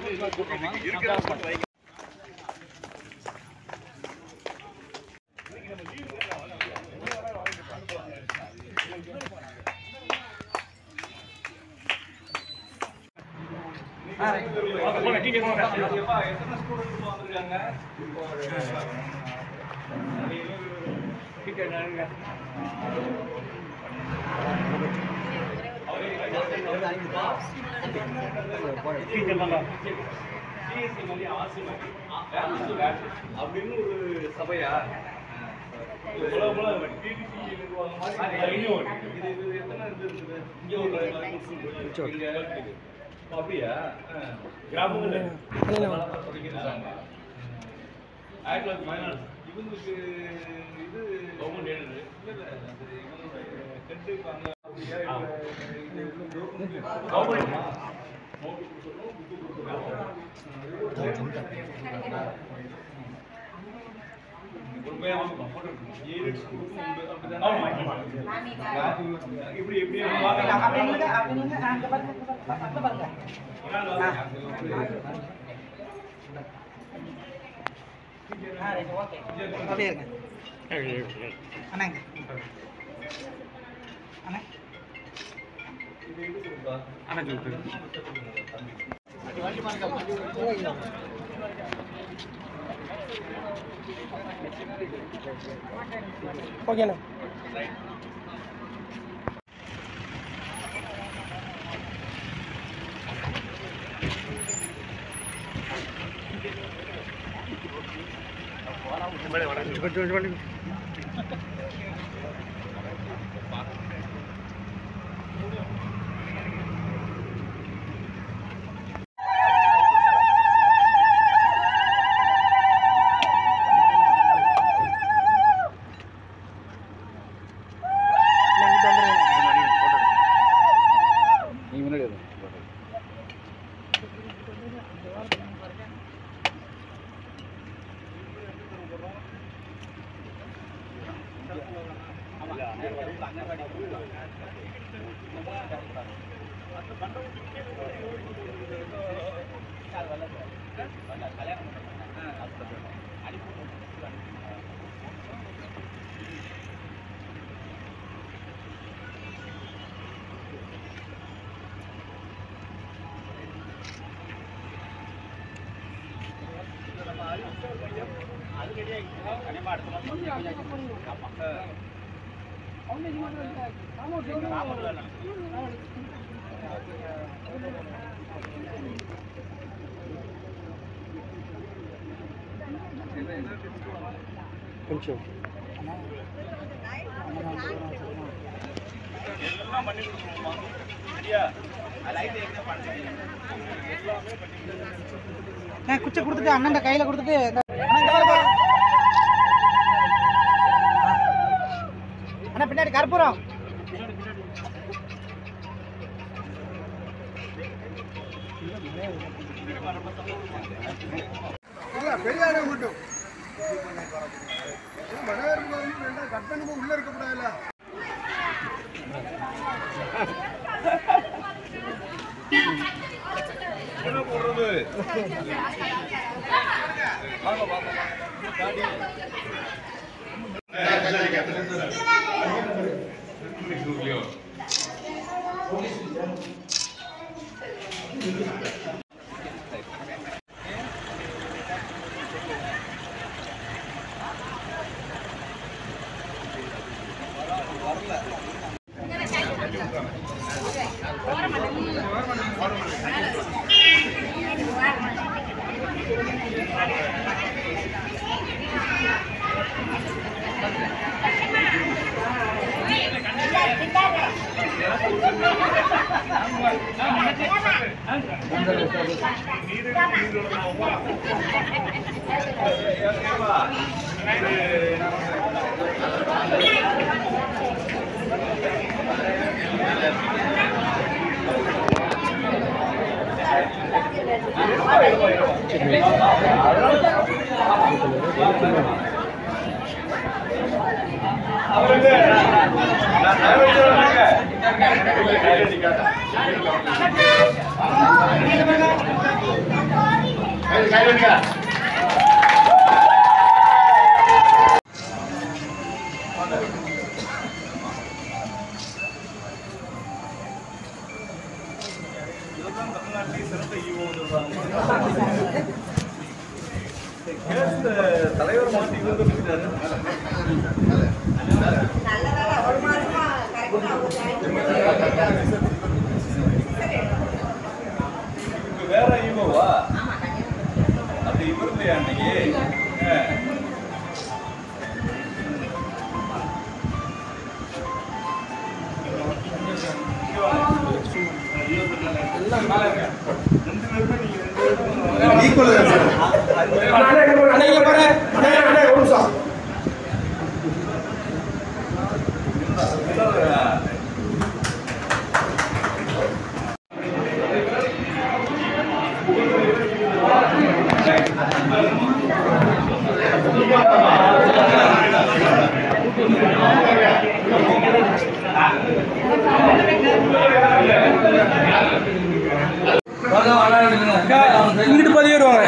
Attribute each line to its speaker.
Speaker 1: அப்படின்னு ஒரு சபையா இது இது எத்தனை இது இருக்குது? இங்க ஒரு இங்க இருக்குது. அப்படியா ஆ. கிராமங்கள்ல படிக்கிறாங்க. ஆயிரத்தி தொள்ளாயிரத்தி பதினாலு. இவங்களுக்கு இது கவர்மெண்ட் எழுது இல்ல இல்ல அது இவங்களோட head இருக்காங்க. அப்படியா? இல்ல இது இவ்வளவு கவர்மெண்ட்மா? நோட்டு கொடுத்துடணும், புக்கு கொடுத்துடணும். உண்மையா வாங்க, photo எடுக்கணும். ஏழு ஸ்கூலுக்கும் உண்டு, அப்படிதானே? இப்படி இப்படி
Speaker 2: அப்படியே இருங்க அண்ணாங்க அண்ணா ஓகேண்ணா கொஞ்சம் நான் குச்சை கொடுத்துட்டு அண்ணன் கையில கொடுத்துட்டு இந்த- அண்ணா, இந்த பாருப்பா. அண்ணா பின்னாடி கற்பூரம்
Speaker 3: பெரியாரே மட்டும் வரவேற்பு வந்து ரெண்டா கட் பண்ணி உள்ள இருக்கக்கூடாதுல்ல
Speaker 1: என்ன போடுறது
Speaker 3: ஆ
Speaker 1: இதுதான் தமிழ்நாட்டிலே சிறந்த ஈவோ சொல்றாங்க கேஸ் தலைவர் மாற்றி இவர் வந்துட்டாரு
Speaker 4: நல்ல வேலை ஒரு மாசமா கரெக்டா அவங்க ஜாயின்
Speaker 1: இப்ப வேற ஈவோவா அது இவர் இல்லையா அன்னைக்கு ஆ. இங்க வாங்க. எல்லாம் மேல இருங்க. ரெண்டு பேருமே நீங்க ரெண்டு பேருமே
Speaker 3: ஈக்குவல் தான் சார்
Speaker 2: இங்கிட்டு பதிவிடுவாங்க